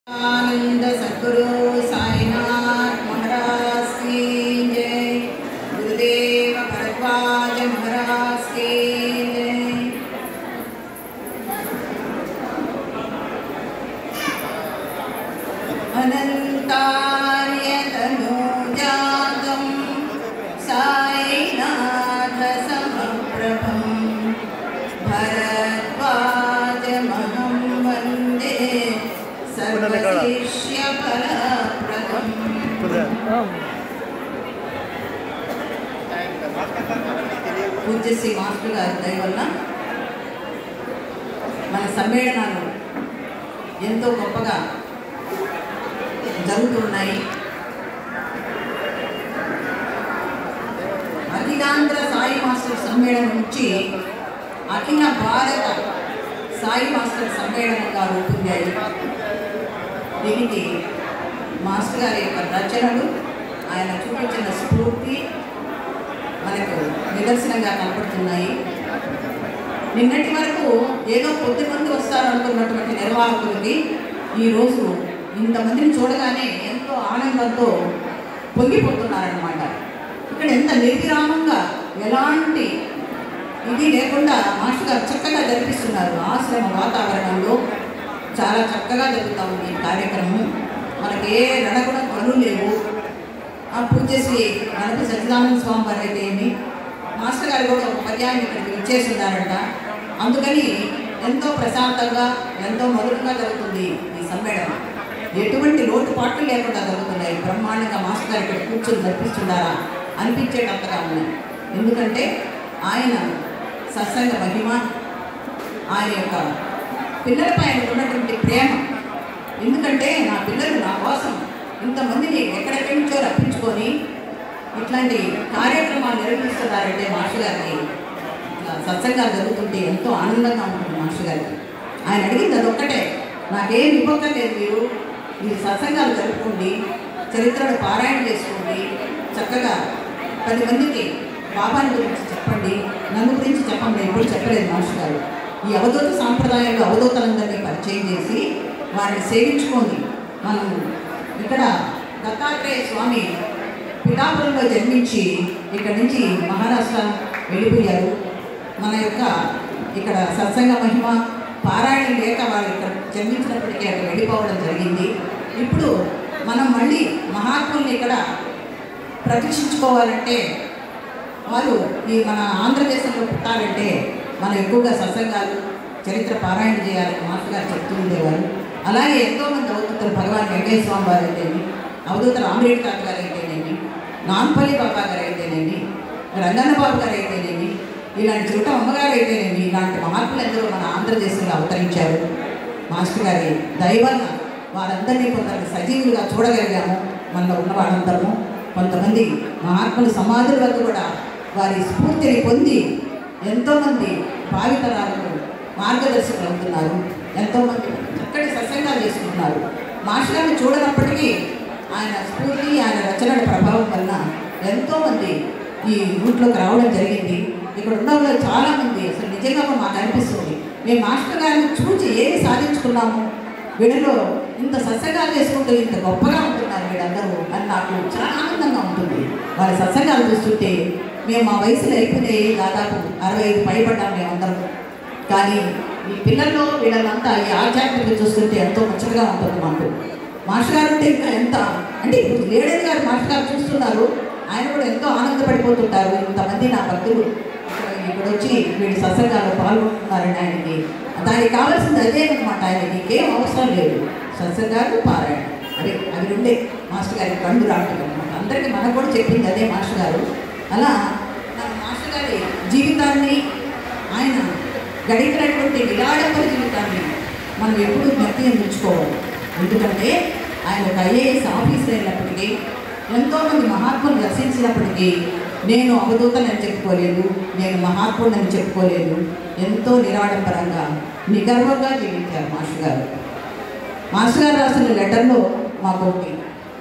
आनंद सद्गुरु साईनाथ महाराज की जय गुरुदेव भरद्वाज महाराज की जय अनन्तार्यतनूजातं साईनाथसमप्रभं भरद्वाजमहं वन्दे सर्वशिष्यफलप्रदम् పూజ్యశ్రీ మాస్టర్ గారి దయ వల్ల మన సమ్మేళనాలు ఎంతో గొప్పగా జరుగుతున్నాయి అఖిలాంధ్ర సాయి మాస్టర్ సమ్మేళనం నుంచి అఖిల భారత సాయి మాస్టర్ సమ్మేళనంగా రూపొందాయి దీనికి మాస్టర్ గారి యొక్క రచనలు ఆయన చూపించిన స్ఫూర్తి మనకు నిదర్శనంగా కనపడుతున్నాయి నిన్నటి వరకు ఏదో కొద్ది మంది వస్తారనుకున్నటువంటి నిర్వాహకులకి ఈరోజు ఇంతమందిని చూడగానే ఎంతో ఆనందంతో పొంగిపోతున్నారనమాట ఇక్కడ ఎంత నిర్విరామంగా ఎలాంటి ఇది లేకుండా మాస్టర్ గారు చక్కగా జరిపిస్తున్నారు ఆశ్రమ వాతావరణంలో చాలా చక్కగా జరుగుతూ ఉంది ఈ కార్యక్రమం మనకి ఏ రణగుణ పనులు లేవు ఆ పూజశ్రీ గణపతి సచ్చిదానంద స్వామి వారు అయితే ఏమి మాస్టర్ గారు కూడా ఒక పర్యాయం ఇక్కడికి విచ్చేసి ఉన్నారంట అందుకని ఎంతో ప్రశాంతంగా ఎంతో మధురంగా జరుగుతుంది ఈ సమ్మేళనం ఎటువంటి లోటుపాట్లు లేకుండా జరుగుతున్నాయి బ్రహ్మాండంగా మాస్టర్ గారు ఇక్కడ కూర్చొని జరిపిస్తున్నారా అనిపించేటంతగా ఉన్నాయి ఎందుకంటే ఆయన సత్సంగ మహిమ ఆయన యొక్క పిల్లలపై ఆయనకు ఉన్నటువంటి ప్రేమ ఎందుకంటే నా పిల్లలు నా కోసం ఇంతమందిని ఎక్కడెక్కడి నుంచో రప్పించుకొని ఇట్లాంటి కార్యక్రమాలు నిర్వహిస్తున్నారంటే మాస్టర్ గారికి ఇలా సత్సంగాలు జరుగుతుంటే ఎంతో ఆనందంగా ఉంటుంది మాస్టర్ గారికి ఆయన అడిగింది అదొక్కటే నాకేం ఇవ్వక్కర్లేదు మీరు మీరు సత్సంగాలు జరుపుకోండి చరిత్రను పారాయణ చేసుకోండి చక్కగా పది మందికి బాబాని గురించి చెప్పండి నన్ను గురించి చెప్పండి ఎప్పుడు చెప్పలేదు మాస్టర్ గారు ఈ అవధూత సాంప్రదాయంలో అవధూతలందరినీ పరిచయం చేసి వారిని సేవించుకోండి మనం ఇక్కడ దత్తాత్రేయ స్వామి పిఠాపురంలో జన్మించి ఇక్కడ నుంచి మహారాష్ట్ర వెళ్ళిపోయారు మన యొక్క ఇక్కడ సత్సంగ మహిమ పారాయణ లేక వారు ఇక్కడ జన్మించినప్పటికీ అక్కడ వెళ్ళిపోవడం జరిగింది ఇప్పుడు మనం మళ్ళీ మహాత్ముల్ని ఇక్కడ ప్రతిష్ఠించుకోవాలంటే వారు ఈ మన ఆంధ్రదేశంలో పుట్టాలంటే మనం ఎక్కువగా సత్సంగాలు చరిత్ర పారాయణ చేయాలని మాస్టర్ గారు చెప్తూ ఉండేవారు అలాగే ఎంతోమంది అవధూతలు భగవాన్ వెంకయ్య స్వామి వారు అయితేనేమి అవధూత రామరెడ్డి తాత గారు అయితేనేమి నాంపల్లి బాబా గారు అయితేనేమి రంగన్న బాబు గారు అయితేనేమి ఇలాంటి చుట్ట అమ్మగారు అయితేనేమి ఇలాంటి మహాత్ములు ఎందరో మన ఆంధ్రదేశంలో అవతరించారు మాస్టర్ గారి దయవల్ల వారందరినీ కొందరు సజీవులుగా చూడగలిగాము మనలో ఉన్న వాళ్ళందరము కొంతమంది మహాత్ముల సమాధుల వద్ద కూడా వారి స్ఫూర్తిని పొంది ఎంతోమంది భావితరాలకు మార్గదర్శకులు అవుతున్నారు ఎంతోమంది చక్కటి సత్సంగాలు చేసుకుంటున్నారు మాస్టర్ గారిని చూడనప్పటికీ ఆయన స్ఫూర్తి ఆయన రచనల ప్రభావం వలన ఎంతోమంది ఈ రూట్లోకి రావడం జరిగింది ఇక్కడ ఉన్న వాళ్ళు చాలామంది అసలు నిజంగా మాకు అనిపిస్తుంది మేము మాస్టర్ గారిని చూసి ఏమి సాధించుకున్నాము వీళ్ళలో ఇంత సత్సంగాలు చేసుకుంటూ ఇంత గొప్పగా ఉంటున్నారు వీళ్ళందరూ అని నాకు చాలా ఆనందంగా ఉంటుంది వాళ్ళ సత్సంగాలు చూస్తుంటే మేము మా వయసులో అయిపోయినాయి దాదాపు అరవై ఐదు పైబడ్డాం మేమందరం కానీ ఈ పిల్లల్లో వీళ్ళంతా ఈ ఆధ్యాత్మిక చూస్తుంటే ఎంతో ముచ్చటగా ఉంటుంది మాకు మాస్టర్ గారు ఉంటే ఇంకా ఎంత అంటే ఇప్పుడు లేడీస్ గారు మాస్టర్ గారు చూస్తున్నారు ఆయన కూడా ఎంతో ఆనందపడిపోతుంటారు ఇంతమంది నా భక్తులు ఇక్కడ- ఇక్కడ వచ్చి వీడి సత్సంగాల్లో పాల్గొంటున్నారని ఆయనకి దానికి కావాల్సింది అదే అనమాట ఆయనకి ఇంకేం అవసరం లేదు సత్సంగాలు పారాయణ అదే అవి రెండే మాస్టర్ గారి కండు రావటం అనమాట అందరికీ మనకు కూడా చెప్పింది అదే మాస్టర్ గారు అలా మన మాస్టర్ గారి జీవితాన్ని ఆయన గడిపినటువంటి నిరాడంబర జీవితాన్ని మనం ఎప్పుడూ జ్ఞప్తిగా ఉంచుకోవాలి ఎందుకంటే ఆయన ఒక ఐఏఎస్ ఆఫీసర్ అయినప్పటికీ ఎంతోమంది మహాత్ములు దర్శించినప్పటికీ నేను అవధూతనని చెప్పుకోలేదు నేను మహాత్ముడని చెప్పుకోలేదు ఎంతో నిరాడంబరంగా నిగర్వంగా జీవించారు మాస్టర్ గారు మాస్టర్ గారు రాసిన లెటర్లో మాకు ఒకటి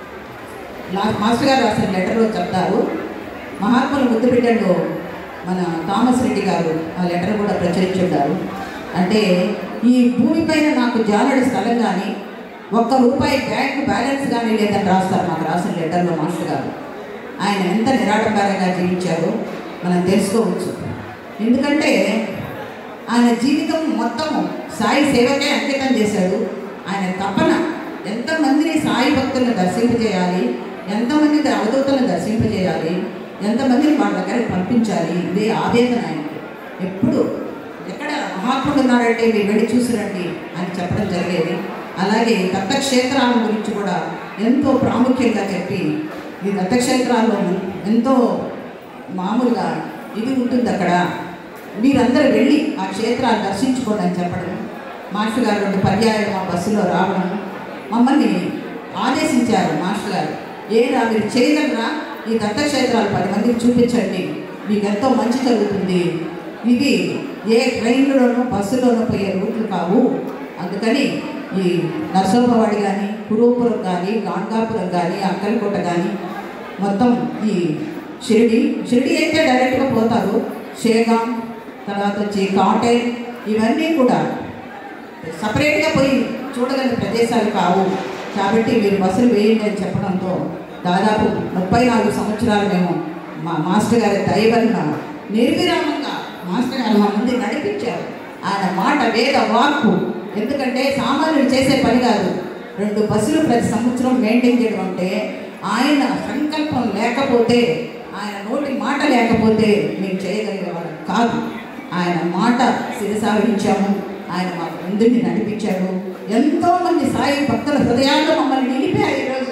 లా- మాస్టర్ గారు రాసిన లెటర్లో చెప్తారు మహాత్ముల ముద్దు బిడ్డలో మన థామస్ రెడ్డి గారు ఆ లెటర్ కూడా ప్రచురించుంటారు అంటే ఈ భూమిపైన నాకు జానడి స్థలం కానీ ఒక్క రూపాయి బ్యాంక్ బ్యాలెన్స్ కానీ లేదని రాస్తారు మాకు రాసిన లెటర్లో మాస్టర్ గారు ఆయన ఎంత నిరాడంబరంగా జీవించారో మనం తెలుసుకోవచ్చు ఎందుకంటే ఆయన జీవితం మొత్తం సాయి సేవకే అంకితం చేశాడు ఆయన తపన ఎంతమందిని సాయి భక్తులను దర్శింపజేయాలి ఎంతమంది అవధూతలను దర్శింపజేయాలి ఎంతమందిని వాళ్ళ దగ్గరికి పంపించాలి ఇదే ఆవేదన ఆయనకి ఎప్పుడు ఎక్కడ మహాత్ముడు ఉన్నాడంటే మీరు వెళ్ళి చూసిరండి అని చెప్పడం జరిగేది అలాగే దత్తక్షేత్రాల గురించి కూడా ఎంతో ప్రాముఖ్యంగా చెప్పి ఈ దత్తక్షేత్రాల్లో ఎంతో మామూలుగా ఇది ఉంటుంది అక్కడ మీరందరూ వెళ్ళి ఆ క్షేత్రాలు దర్శించుకోండి అని చెప్పడం మాస్టర్ గారు రెండు పర్యాయాలు మా బస్సులో రావడం మమ్మల్ని ఆదేశించారు మాస్టర్ గారు ఏ రా మీరు చేయగలరా ఈ దత్తక్షేత్రాలు పది మందికి చూపించండి మీకు ఎంతో మంచి జరుగుతుంది ఇవి ఏ ట్రైన్లోనూ బస్సులోనూ పోయే రూట్లు కావు అందుకని ఈ నరసోపవాడి కానీ కురూపురం కానీ గాంగాపురం కానీ అక్కలకోట కానీ మొత్తం ఈ షిరిడి షిరిడి అయితే డైరెక్ట్గా పోతారు షేగాం తర్వాత వచ్చి కాటేజ్ ఇవన్నీ కూడా సపరేట్గా పోయి చూడగలిగిన ప్రదేశాలు కావు కాబట్టి మీరు బస్సులు వేయండి అని చెప్పడంతో దాదాపు ముప్పై నాలుగు సంవత్సరాలు మేము మా మాస్టర్ గారి దయవలన నిర్విరామంగా మాస్టర్ గారు మా ముందు నడిపించారు ఆయన మాట వేద వాక్కు ఎందుకంటే సామాన్యుడు చేసే పని కాదు రెండు బస్సులు ప్రతి సంవత్సరం మెయింటైన్ చేయడం అంటే ఆయన సంకల్పం లేకపోతే ఆయన నోటి మాట లేకపోతే మేము చేయగలిగేవాళ్ళం కాదు ఆయన మాట శిరసావహించాము ఆయన మా ముందుని నడిపించాడు ఎంతో మంది సాయి భక్తుల హృదయాల్లో మమ్మల్ని నిలిపారు ఈరోజు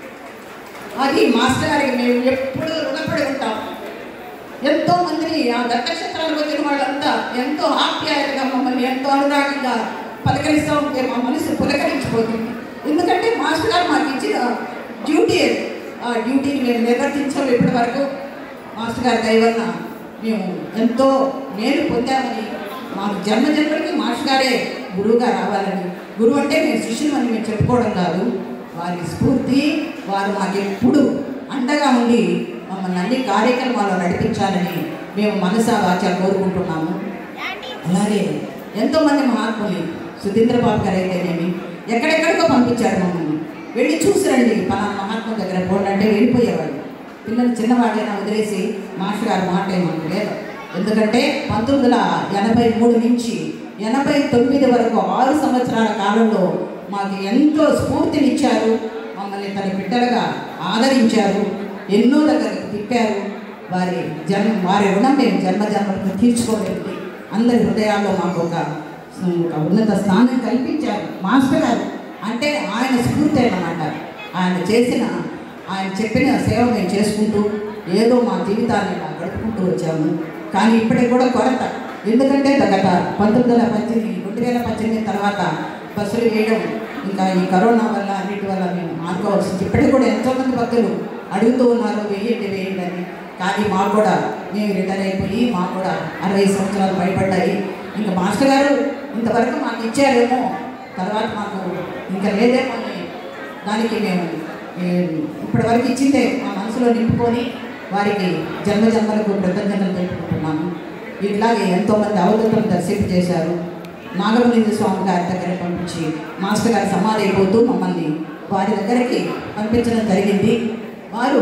అది మాస్టర్ గారికి మేము ఎప్పుడు రుణపడి ఉంటాం ఎంతో మందిని ఆ దత్తక్షేత్రాలకు వచ్చిన వాళ్ళంతా ఎంతో ఆప్యాయతగా మమ్మల్ని ఎంతో అనురాగంగా పలకరిస్తూ ఉంటే మా మనసు పులకరించిపోతుంది ఎందుకంటే మాస్టర్ గారు మాకు ఇచ్చిన డ్యూటీ అది. ఆ డ్యూటీని మేము నిర్వర్తించాము ఇప్పటి వరకు మాస్టర్ గారి దయవల్ల మేము ఎంతో మేలు పొందామని మాకు జన్మ జన్మలకి మాస్టర్ గారే గురువుగా రావాలని గురువు అంటే మేము శిష్యులు అని మేము చెప్పుకోవడం కాదు వారి స్ఫూర్తి వారు మాకు ఎప్పుడు అండగా ఉండి మమ్మల్ని అన్ని కార్యక్రమాలు నడిపించాలని మేము మనసా వాచ కోరుకుంటున్నాము అలాగే ఎంతోమంది మహాత్ములు సుధీంద్ర బాబు గారు అయితేనేమి ఎక్కడెక్కడికో పంపించాడు మమ్మల్ని వెళ్ళి చూసిరండి పలానా మహాత్ముల దగ్గర పోండి అంటే వెళ్ళిపోయేవాడు పిల్లలు చిన్నవాడైనా వదిలేసి మాస్టర్ గారి మాట ఏమన్నా లేదు ఎందుకంటే పంతొమ్మిది వందల ఎనభై మూడు నుంచి ఎనభై తొమ్మిది వరకు ఆరు సంవత్సరాల కాలంలో మాకు ఎంతో స్ఫూర్తినిచ్చారు మమ్మల్ని తన బిడ్డలుగా ఆదరించారు ఎన్నో దగ్గరకు తిప్పారు వారి జన్మ వారి రుణం మేము జన్మ జన్మలకు తీర్చుకోలేదు అందరి హృదయాల్లో మాకు ఒక ఒక ఉన్నత స్థానం కల్పించారు మాస్టర్ గారు అంటే ఆయన స్ఫూర్తి అన్నమాట ఆయన చేసిన ఆయన చెప్పిన సేవ మేము చేసుకుంటూ ఏదో మా జీవితాన్ని ఇలా గడుపుకుంటూ వచ్చాము కానీ ఇప్పటికి కూడా కొరత ఎందుకంటే గత పంతొమ్మిది వందల పద్దెనిమిది రెండు వేల పద్దెనిమిది తర్వాత బస్సులు వేయడం ఇంకా ఈ కరోనా వల్ల అన్నిటి వల్ల మేము మానుకోవాల్సి వచ్చింది. ఇప్పటికి కూడా ఎంతోమంది భక్తులు అడుగుతూ ఉన్నారు వేయండి వేయండి అని కానీ మాకు కూడా మేము రిటైర్ అయిపోయి మాకు కూడా అరవై సంవత్సరాలు భయపడ్డాయి ఇంకా మాస్టర్ గారు ఇంతవరకు మాకు ఇచ్చారేమో తర్వాత మాకు ఇంకా లేదేమో అని దానికి మేము ఏ, ఇప్పటివరకు ఇచ్చిందే మా మనసులో నింపుకొని వారికి జన్మ జన్మలకు కృతజ్ఞతలు తెలుపుకుంటున్నాము ఇట్లాగే ఎంతోమంది అవధూతలను దర్శింపు చేశారు నాగమలింగ స్వామి గారి దగ్గర పంపించి మాస్టర్ గారు సమాధి అయిపోతూ మమ్మల్ని వారి దగ్గరికి పంపించడం జరిగింది వారు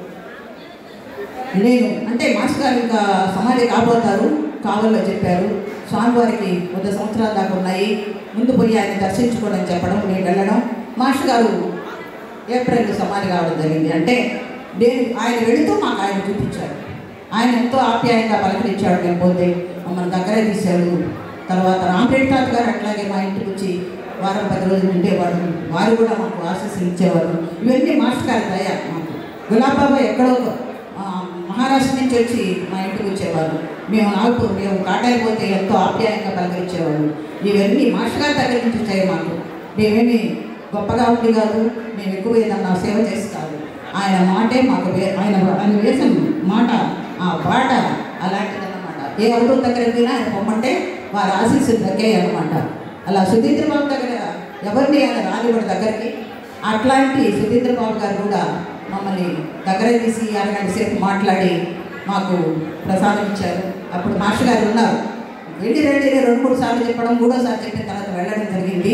నేను అంటే మాస్టర్ గారు ఇంకా సమాధి కాబోతారు కావాలో చెప్పారు స్వామివారికి వంద సంవత్సరాల దాకా ఉన్నాయి ముందు పోయి ఆయన దర్శించుకోవడం చెప్పడం నేను వెళ్ళడం మాస్టర్ గారు ఏప్రిల్ సమాధి కావడం జరిగింది అంటే నేను ఆయన వెళుతూ మాకు ఆయన చూపించారు ఆయన ఎంతో ఆప్యాయంగా పలకరించాడు మేము పోతే మమ్మల్ని దగ్గరే తీశాడు తర్వాత రామరెడ్డి తాత గారు అట్లాగే మా ఇంటికి వచ్చి వారం పది రోజులు ఉండేవాడు వారు కూడా మాకు ఆశీస్సులు ఇచ్చేవారు ఇవన్నీ మాస్టర్ గారి దయ మాకు గులాబాబా ఎక్కడో ఆ, మహారాష్ట్ర నుంచి వచ్చి మా ఇంటికి వచ్చేవారు మేము నాగపూర్ మేము కాటాయి పోతే ఎంతో ఆప్యాయంగా పలకరించేవారు ఇవన్నీ మాస్టర్ గారి దగ్గర నుంచి వచ్చాయి మాకు మేమేమి గొప్పగా ఉంది కాదు మేము ఎక్కువ ఏదన్నా సేవ చేసి కాదు ఆయన మాటే మాకు వే- ఆయన ఆయన వేసిన మాట ఆ బాట అలాంటిదన్నమాట ఏ ఎవరు దగ్గర పోయినా ఆయన పొమ్మంటే వారి ఆశీస్సులు దక్కాయి అన్నమాట అలా సుధీంద్ర బాబు దగ్గర ఎవరిని ఆయన రానివాడు దగ్గరికి అట్లాంటి సుధీంద్ర బాబు గారు కూడా మమ్మల్ని దగ్గర తీసి అరగంట సేపు మాట్లాడి మాకు ప్రసాదం ఇచ్చారు అప్పుడు మాస్టర్ గారు ఉన్నారు వెళ్ళి రండి అని రెండు మూడు సార్లు చెప్పడం మూడోసారి చెప్పిన తర్వాత వెళ్ళడం జరిగింది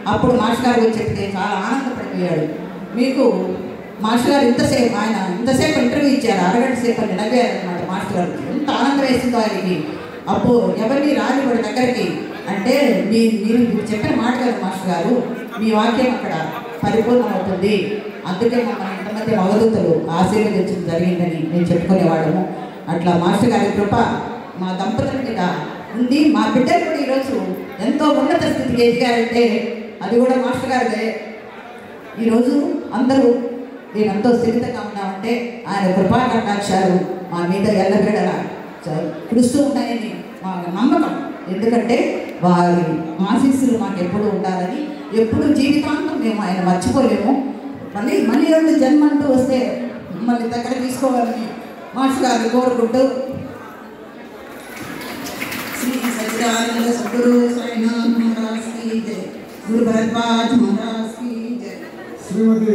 అప్పుడు మాస్టర్ గారు వచ్చి చెప్తే చాలా ఆనందపడిపోయాడు మీకు మాస్టర్ గారు ఇంతసేపు ఆయన ఇంతసేపు ఇంటర్వ్యూ ఇచ్చారు అరగంట సేపు అని నవ్వారు అనమాట మాస్టర్ గారు ఎంత ఆనందం వేసిందో ఆయనకి అప్పుడు ఎవరిని రాని వాడి దగ్గరికి అంటే మీ మీరు మీరు చెప్పిన మాట కదా మాస్టర్ గారు మీ వాక్యం అక్కడ పరిపూర్ణం అవుతుంది అందుకే మన ఇంతమంది అవధూతలు ఆశీర్వదించడం జరిగిందని నేను చెప్పుకునేవాళ్ళము అట్లా మాస్టర్ గారి కృప మా దంపతుల మీద ఉంది మా బిడ్డలు కూడా ఈరోజు ఎంతో ఉన్నత స్థితికి ఎదిగారంటే అది కూడా మాస్టర్ గారిదే ఈరోజు అందరూ మేము ఎంతో స్థిమితంగా ఉన్నామంటే ఆయన కృపా కటాక్షాలు మా మీద ఎల్లబెడల కురుస్తూ ఉన్నాయని మా నమ్మకం ఎందుకంటే వారి ఆశీస్సులు మాకు ఎప్పుడు ఉండాలని ఎప్పుడు జీవితాంతం మేము ఆయన మర్చిపోలేము మళ్ళీ మళ్ళీ రెండు జన్మ అంటూ వస్తే మళ్ళీ దగ్గర తీసుకోవాలని మాస్టర్ గారిని కోరుకుంటూ శ్రీ సచిదానంద సద్గురు సాయినాథ్ మహారాజ్ కీ జై గురు భరద్వాజ్ మహారాజ్ కీ జై శ్రీమతి